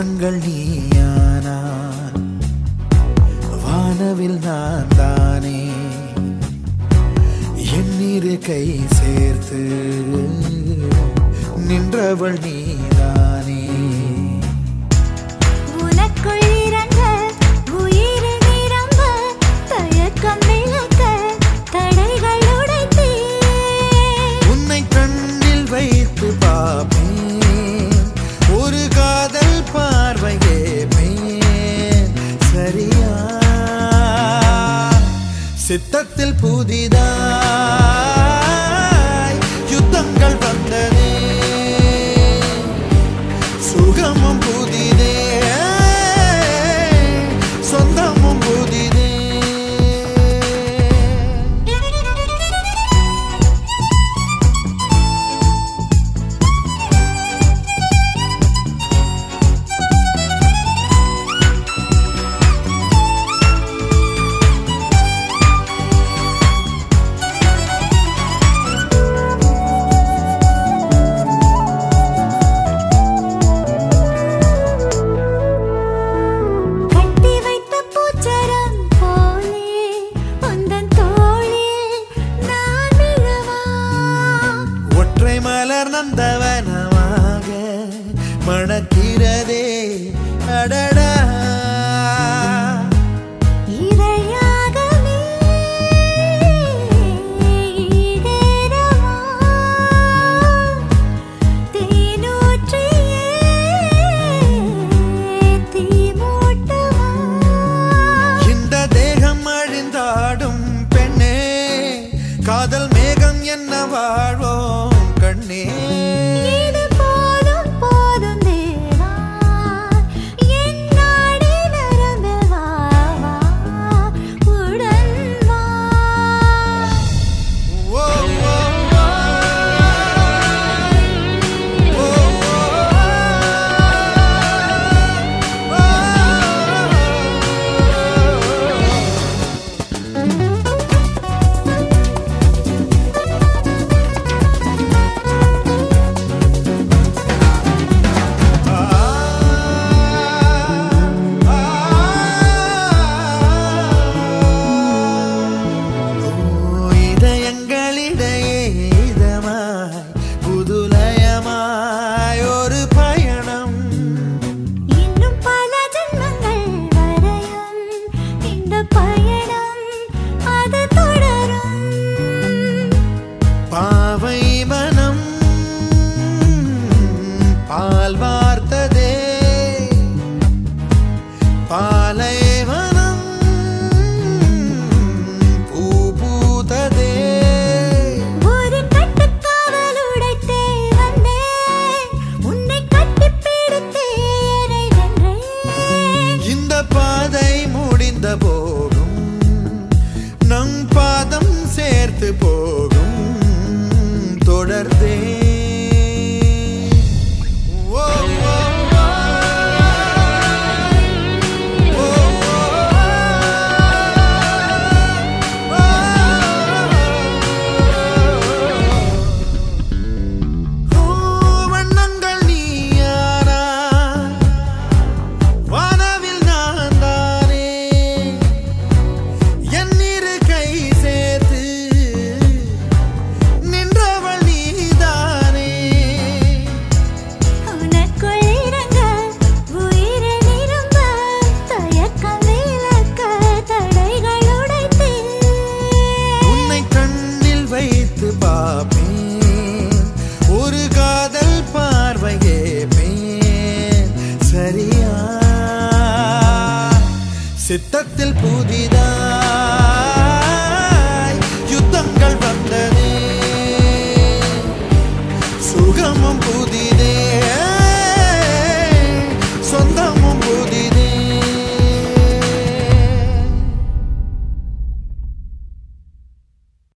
வண்ணங்கள் நீயானான் வானவில் நான் தானே எண்ணீரு கை சேர்த்து நின்றவள் நீதானே உனக்குள் இறங்க உயிர் நிரம்ப தயக்கம் விலக்க தடைகள் உடைத்தே உன்னை கண்ணில் வைத்து பார்ப்பேன் ஒரு காதல் பார்வையே மேன் சரியா சித்தத்தில் புதிதாய் யுத்தங்கள் வந்ததே சுகமும் புதிதே சொந்தமும் புதிதே கட்டி வைத்த பூச்சரம் போலே உந்தன் தோளில் நான் விழவா ஒற்றை மலர் நந்தவனமாக மணக்கிறதே அடடா இரையாகவே ஈடேறவா தேனூற்றியே தீமூட்டவா இந்த தேகம் அழிந்தாடும் பெண்ணே காதல் மேகம் என்ன வாழ்வோம் கண்ணே இது போதும் போதும் தேவா என் நாடி நரம்பில் வா வா உடன் வா ஓ, ஓ, ஓ. ஓ, ஓ, ஓ. இதயங்களிடையே இதமாய் புதுலயமாய் ஒரு பயணம் இன்னும் பல ஜென்மங்கள் வரையும் இந்த பயணம் அது தொடரும் பாவை மனம் பால் வார்த்ததே பாலைவனம் பூ பூத்ததே ஒரு கட்டுக்காவல் உடைத்தே வந்தேன் உன்னை கட்டிப் பிடித்தே என்னை வென்றேன் இந்த பாதை முடிந்த போகும் நம் பாதம் சேர்த்து போகும் தொடர்ந்தே ஓ, ஓ, ஓ. ஓ, ஓ, ஓ. ஓ, வண்ணங்கள் நீயானா வானவில் நான் தானே என் இரு கை சேர்த்து நின்றவள் நீதானே உனக்குள் இறங்க உயிர் நிரம்ப தயக்கம் விலக்க தடைகள் உடைத்தே உன்னை கண்ணில் வைத்து பார்ப்பேன் ஒரு காதல் பார்வையே மேன் சரியா சித்தத்தில் புதிதா